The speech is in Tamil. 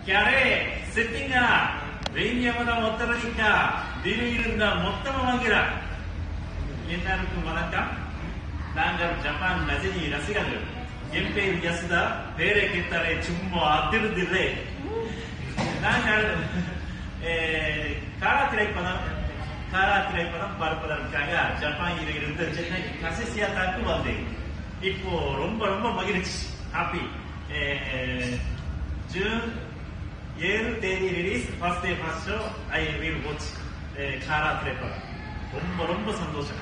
ಕ್ಯಾರೆ ಸೆಟ್ಟಿಂಗ வேங்கியமத ஒத்தரணிக்கா திடீர்ந்த மொத்தமா வாங்கிற எல்லாருக்கும் வணக்கம் நாங்கள் ஜப்பான் ரஜினி ரசிகர்கள் என் பேர் யசுதா பேரை கேட்டாலே சும்மா அதிர்தில்லை நாங்கள் அஹ், காரா திரைப்படம் காரா திரைப்படம் பார்ப்பதற்காக ஜப்பானில் இருந்து சென்னை கசிசியாத்தாக்கு வந்தேன் இப்போ ரொம்ப ரொம்ப மகிழ்ச்சி ஹாப்பி ஜூன் ஏழு தேதி release first day first show I will watch Kaara திரைப்படம் ரொம்ப ரொம்ப சந்தோஷம்